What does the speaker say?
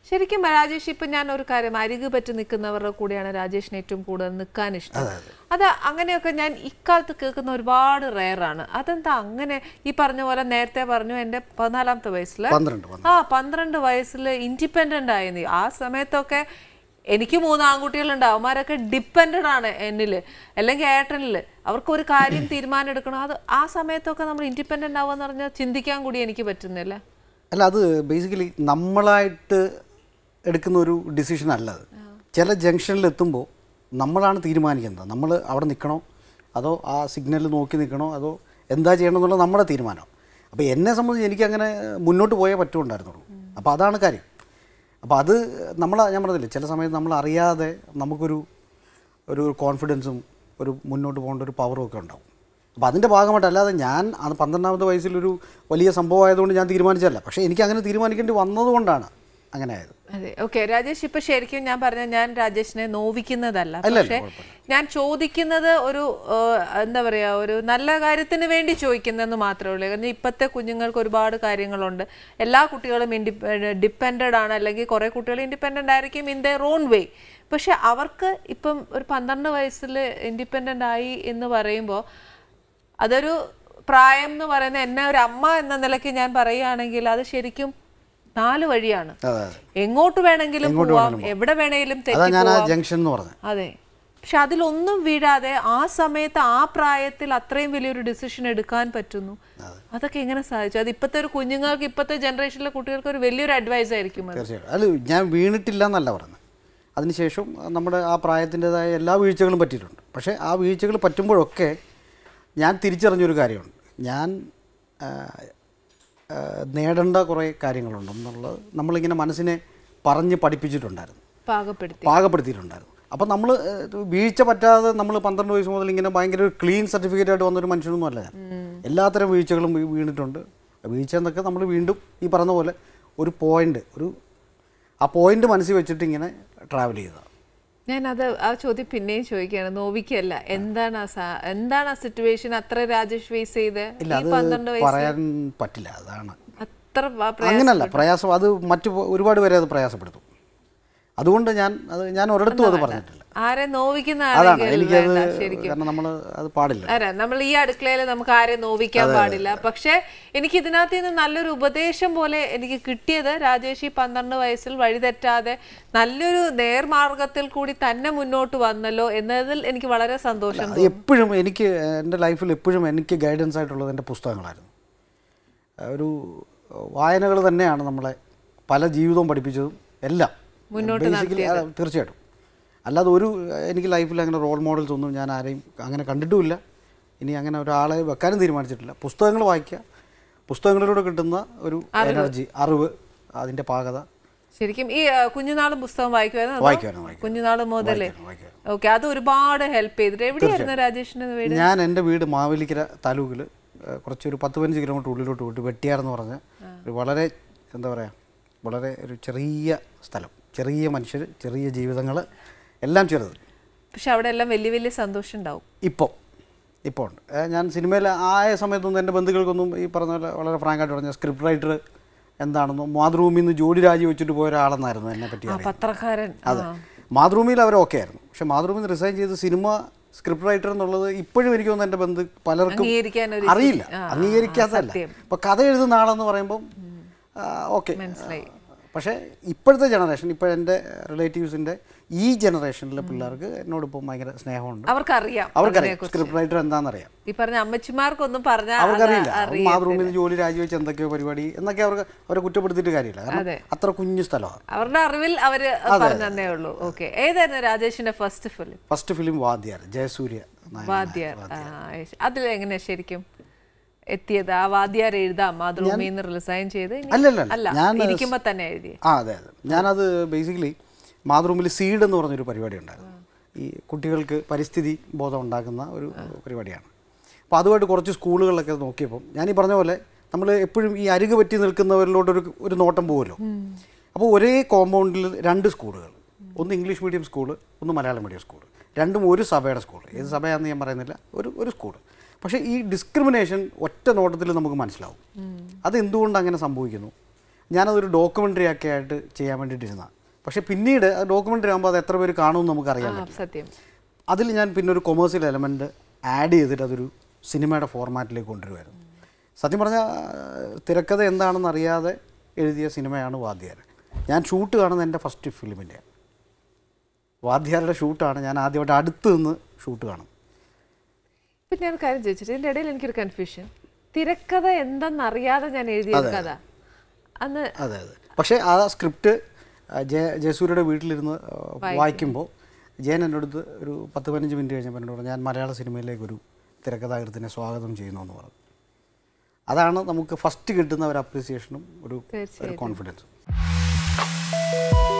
ശരിക്കും രാജേഷ് ഇപ്പൊ ഞാൻ ഒരു കാര്യം അരികു പറ്റി നിൽക്കുന്നവരുടെ കൂടെയാണ് രാജേഷിന് ഏറ്റവും കൂടുതൽ നിൽക്കാൻ ഇഷ്ടം അത് അങ്ങനെയൊക്കെ ഞാൻ ഇക്കാലത്ത് കേൾക്കുന്ന ഒരുപാട് റെയറാണ് അതെന്താ അങ്ങനെ ഈ പറഞ്ഞ പോലെ നേരത്തെ പറഞ്ഞു എൻ്റെ പതിനാലാമത്തെ വയസ്സിൽ പന്ത്രണ്ട് പന്ത്രണ്ട് ആ പന്ത്രണ്ട് വയസ്സിൽ ഇൻഡിപെൻഡന്റ് ആയി നീ ആ സമയത്തൊക്കെ എനിക്ക് മൂന്ന് ആൺകുട്ടികളുണ്ട് അവന്മാരൊക്കെ ഡിപ്പെൻഡഡ് ആണ് എന്നിൽ അല്ലെങ്കിൽ ഏട്ടനിൽ അവർക്ക് ഒരു കാര്യം തീരുമാനം എടുക്കണം അത് ആ സമയത്തൊക്കെ നമ്മൾ ഇൻഡിപെൻഡന്റ് ആവുക പറഞ്ഞാൽ ചിന്തിക്കാൻ കൂടി എനിക്ക് പറ്റുന്നില്ല അല്ല അത് ബേസിക്കലി നമ്മളായിട്ട് എടുക്കുന്ന ഒരു ഡിസിഷൻ അല്ല അത് ചില ജംഗ്ഷനിൽ എത്തുമ്പോൾ നമ്മളാണ് തീരുമാനിക്കുന്നത് നമ്മൾ അവിടെ നിൽക്കണോ അതോ ആ സിഗ്നൽ നോക്കി നിൽക്കണോ അതോ എന്താ ചെയ്യണം എന്നുള്ളത് നമ്മുടെ തീരുമാനം അപ്പോൾ എന്നെ സംബന്ധിച്ച് എനിക്ക് അങ്ങനെ മുന്നോട്ട് പോയേ പറ്റുമുണ്ടായിരുന്നുള്ളൂ അപ്പോൾ അതാണ് കാര്യം അപ്പോൾ അത് നമ്മൾ ഞാൻ പറഞ്ഞില്ലേ ചില സമയത്ത് നമ്മൾ അറിയാതെ നമുക്കൊരു ഒരു കോൺഫിഡൻസും ഒരു മുന്നോട്ട് പോകേണ്ട ഒരു പവറും ഒക്കെ ഉണ്ടാവും അപ്പോൾ അതിൻ്റെ ഭാഗമായിട്ട് അല്ലാതെ ഞാൻ അത് പന്ത്രണ്ടാമത്തെ വയസ്സിലൊരു വലിയ സംഭവമായതുകൊണ്ട് ഞാൻ തീരുമാനിച്ചതല്ല പക്ഷേ എനിക്ക് അങ്ങനെ തീരുമാനിക്കേണ്ടി വന്നതുകൊണ്ടാണ് അങ്ങനെ ആയത് അതെ ഓക്കെ രാജേഷ് ഇപ്പൊ ശരിക്കും ഞാൻ പറഞ്ഞ ഞാൻ രാജേഷിനെ നോവിക്കുന്നതല്ല അല്ല, പക്ഷെ ഞാൻ ചോദിക്കുന്നത് ഒരു ഏഹ്, എന്താ പറയാ ഒരു നല്ല കാര്യത്തിന് വേണ്ടി ചോദിക്കുന്നതെന്ന് മാത്രമേ ഉള്ളൂ കാരണം ഇപ്പോഴത്തെ കുഞ്ഞുങ്ങൾക്ക് ഒരുപാട് കാര്യങ്ങളുണ്ട് എല്ലാ കുട്ടികളും ഡിപ്പെൻഡഡ് ആണ് അല്ലെങ്കിൽ കുറെ കുട്ടികൾ ഇൻഡിപെൻഡന്റ് ആയിരിക്കും ഇൻ ദർ ഓൺ വേ പക്ഷെ അവർക്ക് ഇപ്പം ഒരു പന്ത്രണ്ട് വയസ്സിൽ ഇൻഡിപെൻഡന്റ് ആയി എന്ന് പറയുമ്പോൾ അതൊരു പ്രായം എന്ന് പറയുന്ന എന്നെ ഒരു അമ്മ എന്ന നിലയ്ക്ക് ഞാൻ പറയുകയാണെങ്കിൽ അത് ശരിക്കും നാല് വഴിയാണ് അതെ അതെ എങ്ങോട്ട് വേണമെങ്കിലും പോവാം എവിടെ വേണമെങ്കിലും അതാ തെറ്റി ഞാൻ ആ പോവാം ജംഗ്ഷൻ എന്ന് പറഞ്ഞത് അതെ പക്ഷെ അതിലൊന്നും വീഴാതെ ആ സമയത്ത് ആ പ്രായത്തിൽ അത്രയും വലിയൊരു ഡിസിഷൻ എടുക്കാൻ പറ്റുന്നു അതൊക്കെ എങ്ങനെ സാധിച്ചു അത് ഇപ്പോഴത്തെ ഒരു കുഞ്ഞുങ്ങൾക്ക് ഇപ്പോഴത്തെ ജനറേഷനിലെ കുട്ടികൾക്ക് ഒരു വലിയൊരു അഡ്വൈസ് ആയിരിക്കും അത് തീർച്ചയായിട്ടും അല്ല ഞാൻ വീണിട്ടില്ല എന്നല്ല പറയുന്നത് അതിനുശേഷം നമ്മുടെ ആ പ്രായത്തിൻ്റെതായ എല്ലാ വീഴ്ചകളും പറ്റിയിട്ടുണ്ട് പക്ഷേ ആ വീഴ്ചകൾ പറ്റുമ്പോഴൊക്കെ ഞാൻ തിരിച്ചറിഞ്ഞൊരു കാര്യമുണ്ട് ഞാൻ ആ, ആ, നേടേണ്ട കുറേ കാര്യങ്ങളുണ്ടെന്നുള്ളത് നമ്മളിങ്ങനെ മനസ്സിനെ പറഞ്ഞ് പഠിപ്പിച്ചിട്ടുണ്ടായിരുന്നു പാകപ്പെടുത്തി പാകപ്പെടുത്തിയിട്ടുണ്ടായിരുന്നു അപ്പോൾ നമ്മൾ വീഴ്ച പറ്റാതെ നമ്മൾ പന്ത്രണ്ട് വയസ്സ് മുതൽ ഇങ്ങനെ ഭയങ്കര ഒരു ക്ലീൻ സർട്ടിഫിക്കറ്റ് ആയിട്ട് വന്നൊരു മനുഷ്യനൊന്നും അല്ല ഞാൻ എല്ലാത്തരം വീഴ്ചകളും വീ- വീണിട്ടുണ്ട് വീഴ്ച എന്നൊക്കെ നമ്മൾ വീണ്ടും ഈ പറഞ്ഞ പോലെ ഒരു പോയിന്റ് ഒരു ആ പോയിന്റ് മനസ്സിൽ വെച്ചിട്ട് ഇങ്ങനെ ട്രാവൽ ചെയ്തതാണ് ഞാൻ അത് ആ ചോദ്യം പിന്നെയും ചോദിക്കുകയാണ് നോവിക്കല്ല എന്താണ് ആ സാ- എന്താണ് ആ സിറ്റുവേഷൻ അത്ര രാജേഷ് ഫേസ് ചെയ്ത് ഇല്ല ഈ അത് പന്ത്രണ്ട് വയസ്സ് പറയാൻ പറ്റില്ല അതാണ് അത്ര വ- പ്രയാസം അങ്ങനല്ല പ്രയാസം അത് മറ്റു പ- ഒരുപാട് പേരെ അത് പ്രയാസപ്പെടുത്തും അതുകൊണ്ട് ഞാൻ അത് ഞാൻ ഒരിടത്തും അത് പറഞ്ഞിട്ടില്ല ആരെ നോവിക്കുന്ന അതാണ് ആരെങ്കിലും എനിക്കത് വേണ്ട, ശരിക്കും കാരണം നമ്മൾ അത് പാടില്ല അതെ നമ്മൾ ഈ അടുക്കളയിൽ നമുക്ക് ആരെ നോവിക്കാൻ പാടില്ല പക്ഷെ എനിക്ക് ഇതിനകത്ത് നിന്ന് നല്ലൊരു ഉപദേശം പോലെ എനിക്ക് കിട്ടിയത് രാജേഷ് ഈ പന്ത്രണ്ട് വയസ്സിൽ വഴിതെറ്റാതെ നല്ലൊരു നേർമാർഗത്തിൽ കൂടി തന്നെ മുന്നോട്ട് വന്നല്ലോ എന്നതിൽ എനിക്ക് വളരെ സന്തോഷം അത് എപ്പോഴും എനിക്ക് എൻ്റെ ലൈഫിൽ എപ്പോഴും എനിക്ക് ഗൈഡൻസ് ആയിട്ടുള്ളത് എൻ്റെ പുസ്തകങ്ങളായിരുന്നു ഒരു വായനകൾ തന്നെയാണ് നമ്മളെ പല ജീവിതവും പഠിപ്പിച്ചതും എല്ലാം ബേസിക്കലി തീർച്ചയായിട്ടും അല്ലാതെ ഒരു എനിക്ക് ലൈഫിൽ അങ്ങനെ റോൾ മോഡൽസ് ഒന്നും ഞാൻ ആരെയും അങ്ങനെ കണ്ടിട്ടുമില്ല ഇനി അങ്ങനെ ഒരാളെ വെക്കാനും തീരുമാനിച്ചിട്ടില്ല പുസ്തകങ്ങൾ വായിക്കുക പുസ്തകങ്ങളിലൂടെ കിട്ടുന്ന ഒരു എനർജി അറിവ് അതിൻ്റെ പാകത ശരിക്കും ഈ ആ, കുഞ്ഞുനാളും പുസ്തകം വായിക്കുമായിരുന്നു അതോ വായിക്കുവാനും വായിക്കും കുഞ്ഞുനാള് മുതലേ വായിക്കുവാനും. ഓക്കെ അത് ഒരുപാട് ഹെൽപ്പ് ചെയ്തിട്ട് എവിടെയായിരുന്നു രാജേഷിന്റെ വീട് ഞാൻ എൻ്റെ വീട് മാവേലിക്കര താലൂക്കിൽ കുറച്ച് ഒരു പത്ത് പതിനഞ്ച് കിലോമീറ്റർ ഉള്ളിലോട്ട് പോയിട്ട് വെട്ടിയാർ എന്ന് പറഞ്ഞ ഒരു വളരെ എന്താ പറയുക വളരെ ഒരു ചെറിയ സ്ഥലം ചെറിയ മനുഷ്യർ ചെറിയ ജീവിതങ്ങൾ എല്ലാം ചെറുത് പക്ഷെ അവിടെ എല്ലാം വലിയ വലിയ സന്തോഷം ഉണ്ടാവും ഇപ്പോൾ ഇപ്പോൾ ഉണ്ട് ഏ, ഞാൻ സിനിമയിൽ ആയ സമയത്തൊന്നും എൻ്റെ ബന്ധുക്കൾക്കൊന്നും ഈ പറഞ്ഞ പോലെ വളരെ ഫ്രാങ്കായിട്ട് പറഞ്ഞ സ്ക്രിപ്റ്റ് റൈറ്റർ എന്താണെന്നോ മാതൃഭൂമിയിൽ നിന്ന് ജോലി രാജി വെച്ചിട്ട് പോയ ഒരാളെന്നായിരുന്നു എന്നെ പറ്റി ആ അറിയാം പത്രക്കാരൻ അതെ മാതൃഭൂമിയിൽ അവർ ഓക്കെ ആയിരുന്നു പക്ഷെ മാതൃഭൂമിയിൽ നിന്ന് റിസൈൻ ചെയ്ത് സിനിമ സ്ക്രിപ്റ്റ് റൈറ്റർ എന്നുള്ളത് ഇപ്പോഴും എനിക്ക് തോന്നുന്നു എൻ്റെ ബന്ധു പലർക്കും അംഗീകരിക്കാൻ ഒരു അറിയില്ല ആ, ആ, അംഗീകരിക്കാത്തതല്ല സത്യം. ഇപ്പൊ കഥ എഴുതുന്ന ആളെന്ന് പറയുമ്പം ഓക്കെ മനസ്സിലായി. പക്ഷേ ഇപ്പോഴത്തെ ജനറേഷൻ ഇപ്പോഴെൻ്റെ റിലേറ്റീവ്സിൻ്റെ ഈ ജനറേഷനിലെ പിള്ളേർക്ക് എന്നോടിപ്പം ഭയങ്കര സ്നേഹമുണ്ട് അവർക്കറിയാം അവർക്കറിയാം സ്ക്രിപ്റ്റ് റൈറ്റർ എന്താണെന്നറിയാം ഈ പറഞ്ഞ അമ്മച്ചിമാർക്കൊന്നും പറഞ്ഞാൽ അവർക്കറിയില്ല മാതൃഭൂമിയിൽ നിന്ന് ജോലി രാജിവെച്ച് എന്തൊക്കെയോ പരിപാടി എന്നൊക്കെ അവർക്ക് അവരെ കുറ്റപ്പെടുത്തിയിട്ട് കാര്യമില്ല കാരണം അതെ. അത്ര കുഞ്ഞു സ്ഥലമാണ് അവരുടെ അറിവിൽ അവര് പറഞ്ഞു തന്നേ ഉള്ളൂ ഓക്കെ ഏതായിരുന്നു രാജേഷിന്റെ first film first film Vadhyar Jayasurya നായകനായ വാദ്യാർ അതിൽ എങ്ങനെയാ ശരിക്കും എത്തിയത് ആ വാദ്യാർ എഴുതാം മാതൃഭൂമിയിൽ നിന്ന് റിസൈൻ ചെയ്ത് ഇനി- അല്ലല്ല അല്ല ഞാൻ ഇരിക്കുമ്പോ തന്നെ എഴുതി ആ അതെ അതെ ഞാനത് ബേസിക്കലി മാതൃഭൂമിയിൽ സീഡ് എന്ന് പറഞ്ഞൊരു പരിപാടി ഉണ്ടായിരുന്നു ഈ കുട്ടികൾക്ക് പരിസ്ഥിതി ബോധം ഉണ്ടാക്കുന്ന ഒരു പരിപാടിയാണ് അപ്പോൾ അതുമായിട്ട് കുറച്ച് സ്കൂളുകളിലൊക്കെ നോക്കിയപ്പം ഞാൻ ഈ പറഞ്ഞ പോലെ നമ്മൾ എപ്പോഴും ഈ അരികു പറ്റി നിൽക്കുന്നവരിലോട്ടൊരു ഒരു നോട്ടം പോകുമല്ലോ അപ്പോൾ ഒരേ കോമ്പൗണ്ടിൽ രണ്ട് സ്കൂളുകൾ ഒന്ന് ഇംഗ്ലീഷ് മീഡിയം സ്കൂള് ഒന്ന് മലയാളം മീഡിയം സ്കൂൾ രണ്ടും ഒരു സഭയുടെ സ്കൂൾ ഏത് സഭയാണെന്ന് ഞാൻ പറയുന്നില്ല ഒരു ഒരു സ്കൂൾ പക്ഷേ ഈ ഡിസ്ക്രിമിനേഷൻ ഒറ്റ നോട്ടത്തിൽ നമുക്ക് മനസ്സിലാവും അത് എന്തുകൊണ്ട് അങ്ങനെ സംഭവിക്കുന്നു ഞാനതൊരു ഡോക്യുമെൻ്ററി ഒക്കെ ആയിട്ട് ചെയ്യാൻ വേണ്ടിയിട്ടിരുന്നതാണ് പക്ഷേ പിന്നീട് ഡോക്യുമെൻ്ററി ആകുമ്പോൾ അത് എത്ര പേര് കാണുമെന്ന് നമുക്കറിയാൻ ആ, സത്യം അതിൽ ഞാൻ പിന്നെ ഒരു കൊമേഴ്സ്യൽ എലമെൻറ്റ് ആഡ് ചെയ്തിട്ട് അതൊരു സിനിമയുടെ ഫോർമാറ്റിലേക്ക് കൊണ്ടുവരുമായിരുന്നു സത്യം പറഞ്ഞാൽ തിരക്കഥ എന്താണെന്ന് അറിയാതെ എഴുതിയ സിനിമയാണ് വാദ്യാർ ഞാൻ ഷൂട്ട് കാണുന്നത് എൻ്റെ ഫസ്റ്റ് ഫിലിമിൻ്റെ വാദ്യാരുടെ ഷൂട്ടാണ് ഞാൻ ആദ്യമായിട്ട് അടുത്ത് നിന്ന് ഷൂട്ട് കാണും ഇപ്പൊ ഞാൻ ഒരു കാര്യം ചോദിച്ചിട്ട് ഇതിന്റെ ഇടയിൽ എനിക്കൊരു കൺഫ്യൂഷൻ തിരക്കഥ എന്തെന്നറിയാതെ ഞാൻ എഴുതിയ ഒരു കഥ അന്ന് അതെ അതെ പക്ഷേ ആ സ്ക്രിപ്റ്റ് ജയ ജയസൂര്യയുടെ വീട്ടിലിരുന്ന് വായിക്കുമ്പോൾ ജയൻ എൻ്റെ അടുത്ത് ഒരു പത്ത് പതിനഞ്ച് മിനിറ്റ് കഴിഞ്ഞപ്പോൾ എന്നോട് പറഞ്ഞു, ഞാൻ മലയാള സിനിമയിലേക്ക് ഒരു തിരക്കഥാകൃത്തിനെ സ്വാഗതം ചെയ്യുന്നു എന്ന് പറഞ്ഞു അതാണ് നമുക്ക് ഫസ്റ്റ് കിട്ടുന്ന ഒരു അപ്രീസിയേഷനും ഒരു ഒരു തീർച്ചയായിട്ടും. കോൺഫിഡൻസും